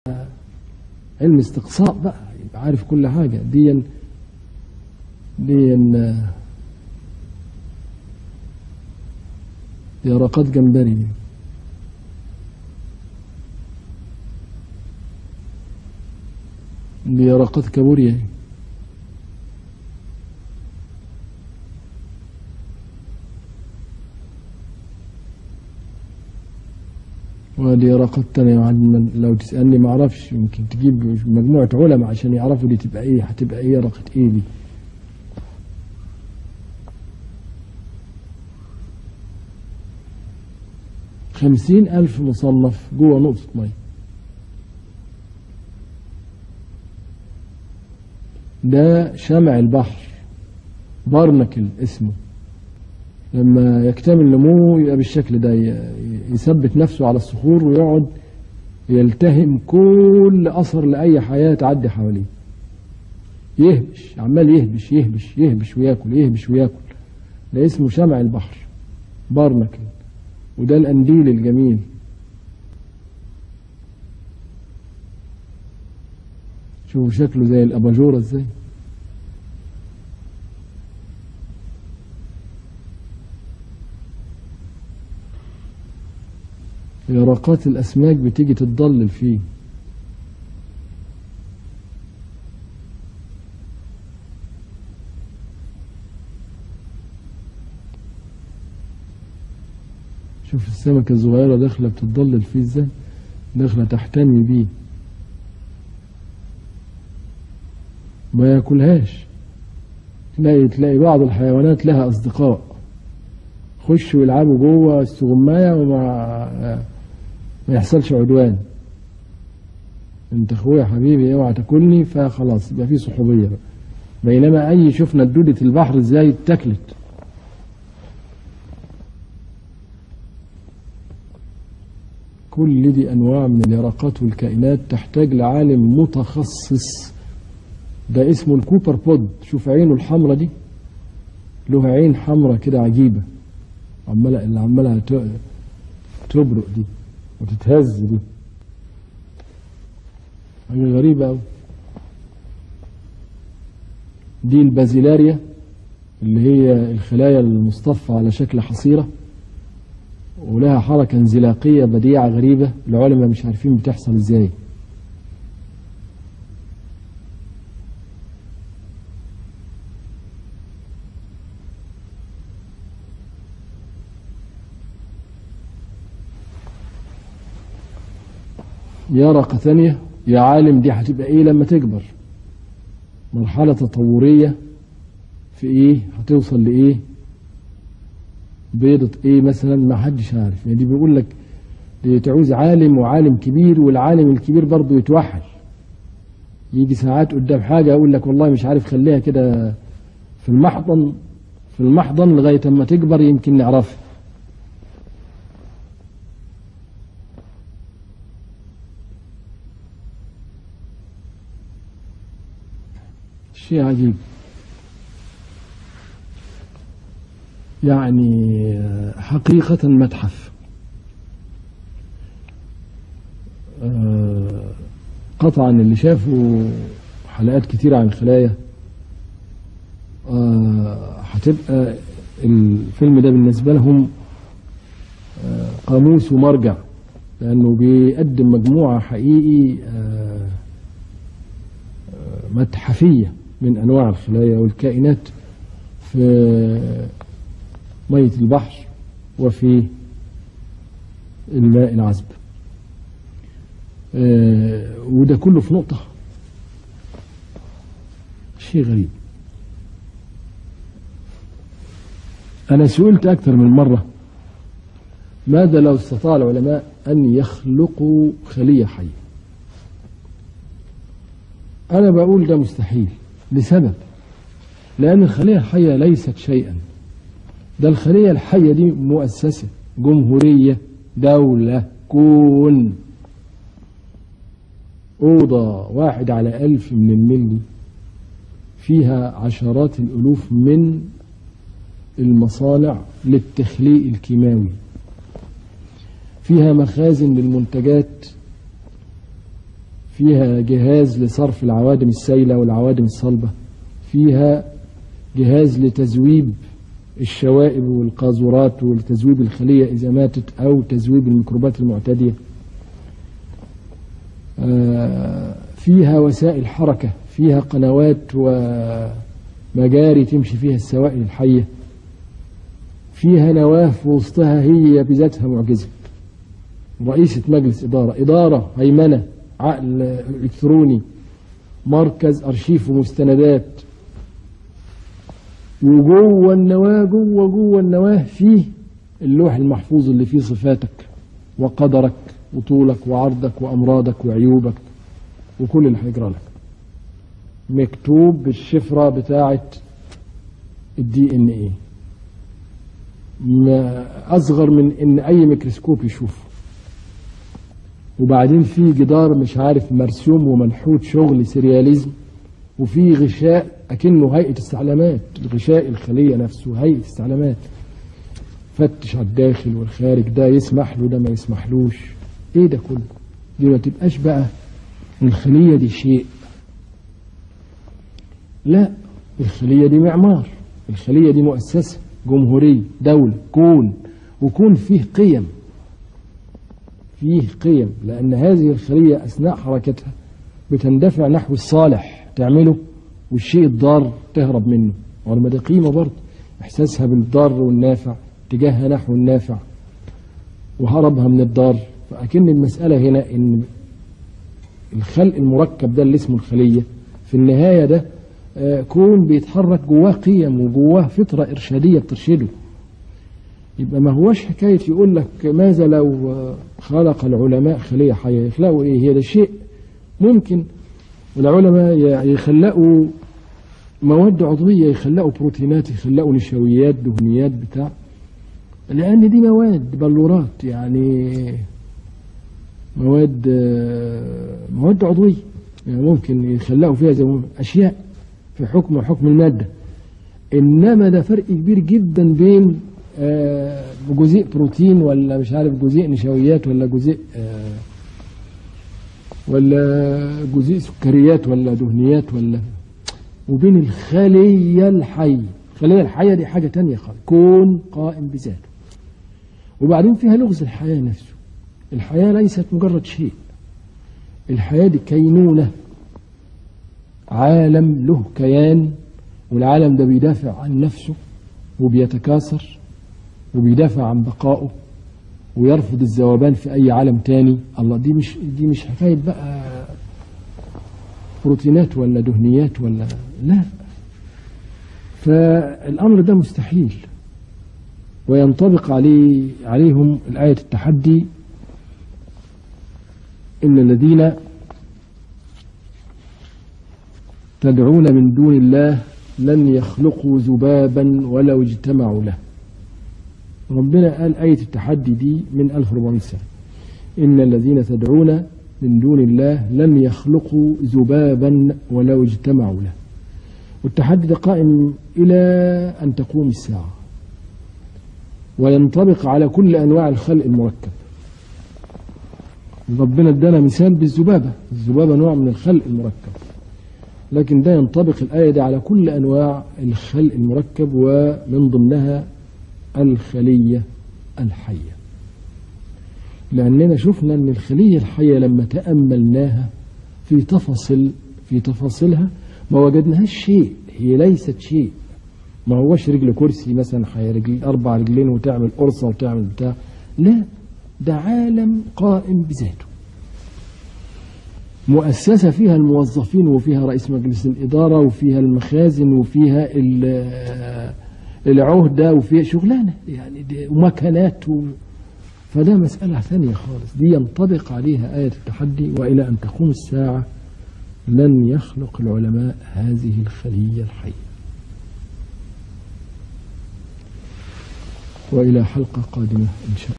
علم استقصاء بقى يبقى عارف كل حاجة دي دي يرقات جمبري دي دي يرقات كابوريا ودي يرقات تانية بعد ما- لو تسألني ما اعرفش يمكن تجيب مجموعة علماء عشان يعرفوا دي تبقى ايه هتبقى ايه يرقة ايه دي خمسين ألف مصنف جوه نقطة مية ده شمع البحر بارنكل اسمه لما يكتمل نموه يبقى بالشكل ده ي- يثبت نفسه على الصخور ويقعد يلتهم كل أثر لأي حياة تعدي حواليه يهبش عمال يهبش يهبش يهبش وياكل يهبش وياكل ده اسمه شمع البحر بارنكل وده القنديل الجميل شوفوا شكله زي الأباجورة ازاي يرقات الأسماك بتيجي تتضلل فيه شوف السمكة الصغيرة داخلة بتتضلل فيه ازاي داخلة تحتمي بيه ما ياكلهاش تلاقي تلاقي بعض الحيوانات لها أصدقاء خشوا يلعبوا جوه السغماية وما ما يحصلش عدوان انت اخويا حبيبي اوعى تاكلني فخلاص يبقى في صحوبيه بقى بينما اي شفنا دودة البحر ازاي اتاكلت كل دي انواع من اليرقات والكائنات تحتاج لعالم متخصص ده اسمه الكوبر بود شوف عينه الحمرة دي له عين حمرة كده عجيبة عمالة اللي عمالها ت- تبرق دي وتتهز دي حاجة غريبة أوي دي البازيلاريا اللي هي الخلايا المصطفى على شكل حصيرة ولها حركة انزلاقية بديعة غريبة العلماء مش عارفين بتحصل ازاي يرقة ثانية يا عالم دي هتبقى ايه لما تكبر مرحلة تطورية في ايه هتوصل لايه بيضة ايه مثلا ما حدش عارف يعني دي بيقول لك دي تعوز عالم وعالم كبير والعالم الكبير برضه يتوحل يجي ساعات قدام حاجة يقول لك والله مش عارف خليها كده في المحضن في المحضن لغاية اما تكبر يمكن نعرفها شيء عجيب يعني حقيقة متحف آه، قطعا اللي شافوا حلقات كتيرة عن الخلايا آه، هتبقى الفيلم ده بالنسبة لهم آه، قاموس ومرجع لأنه بيقدم مجموعة حقيقي آه، آه، متحفية من أنواع الخلايا والكائنات في مية البحر وفي الماء العذب آه، وده كله في نقطة شيء غريب أنا سئلت أكثر من مرة ماذا لو استطاع العلماء أن يخلقوا خلية حية أنا بقول ده مستحيل لسبب لأن الخلية الحية ليست شيئا ده الخلية الحية دي مؤسسة جمهورية دولة كون أوضة واحد على ألف من الملي فيها عشرات الألوف من المصانع للتخليق فيها جهاز لصرف العوادم السائلة والعوادم الصلبة فيها جهاز لتذويب الشوائب والقاذورات ولتذويب الخلية إذا ماتت أو تذويب الميكروبات المعتدية آه، فيها وسائل حركة فيها قنوات ومجاري تمشي فيها السوائل الحية فيها نواة في وسطها هي بذاتها معجزة رئيسة مجلس إدارة إدارة هيمنة عقل إلكتروني مركز أرشيف ومستندات وجوه النواة جوه جوه النواة فيه اللوح المحفوظ اللي فيه صفاتك وقدرك وطولك وعرضك وأمراضك وعيوبك وكل اللي هيجرى لك مكتوب بالشفرة بتاعة الدي ان ايه أصغر من إن أي ميكروسكوب يشوفه وبعدين في جدار مش عارف مرسوم ومنحوت شغل سرياليزم وفي غشاء أكنه هيئة استعلامات الغشاء الخلية نفسه هيئة استعلامات فتش على الداخل والخارج ده يسمح له ده ما يسمحلوش ايه ده كله دي ما تبقاش بقى الخلية دي شيء لا الخلية دي معمار الخلية دي مؤسسة جمهورية دولة كون وكون فيه قيم فيه قيم لأن هذه الخلية أثناء حركتها بتندفع نحو الصالح تعمله والشيء الضار تهرب منه ولما دي قيمة برضه إحساسها بالضار والنافع اتجاهها نحو النافع وهربها من الضار فأكن المسألة هنا إن الخلق المركب ده اللي اسمه الخلية في النهاية ده آه، كون بيتحرك جواه قيم وجواه فطرة إرشادية بترشده يبقى ما هوش حكاية يقول لك ماذا لو آه، خلق العلماء خلية حية يخلقوا إيه هي ده شيء ممكن والعلماء ي- يخلقوا مواد عضوية يخلقوا بروتينات يخلقوا نشويات دهنيات بتاع لأن دي مواد بلورات يعني مواد آه، مواد عضوية يعني ممكن يخلقوا فيها زي ما قلنا أشياء في حكم حكم المادة إنما ده فرق كبير جدا بين آه، جزيء بروتين ولا مش عارف جزيء نشويات ولا جزيء آه، ولا جزيء سكريات ولا دهنيات ولا وبين الخلية الحية الخلية الحية دي حاجة تانية خالص كون قائم بذاته وبعدين فيها لغز الحياة نفسه الحياة ليست مجرد شيء الحياة دي كينونة عالم له كيان والعالم ده بيدافع عن نفسه وبيتكاثر وبيدافع عن بقائه ويرفض الذوبان في أي عالم تاني الله دي مش دي مش حكاية بقى بروتينات ولا دهنيات ولا لا فالأمر ده مستحيل وينطبق عليه عليهم الآية التحدي إن الذين تدعون من دون الله لن يخلقوا ذبابا ولو اجتمعوا له ربنا قال آية التحدي دي من 1400 سنة إن الذين تدعون من دون الله لن يخلقوا ذبابا ولو اجتمعوا له والتحدي ده قائم إلى أن تقوم الساعة وينطبق على كل أنواع الخلق المركب ربنا ادانا مثال بالذبابة الذبابة نوع من الخلق المركب لكن ده ينطبق الآية دي على كل أنواع الخلق المركب ومن ضمنها الخلية الحية لأننا شفنا أن الخلية الحية لما تأملناها في تفاصيل في تفاصيلها ما وجدناهاش شيء هي ليست شيء ما هوش رجل كرسي مثلا حي رجل أربع رجلين وتعمل قرصة وتعمل بتاع لا ده عالم قائم بذاته مؤسسة فيها الموظفين وفيها رئيس مجلس الإدارة وفيها المخازن وفيها ال- العهدة وفيها شغلانة يعني دي ومكانات و... فده مسألة ثانية خالص دي ينطبق عليها آية التحدي وإلى أن تقوم الساعة لن يخلق العلماء هذه الخلية الحية وإلى حلقة قادمة إن شاء الله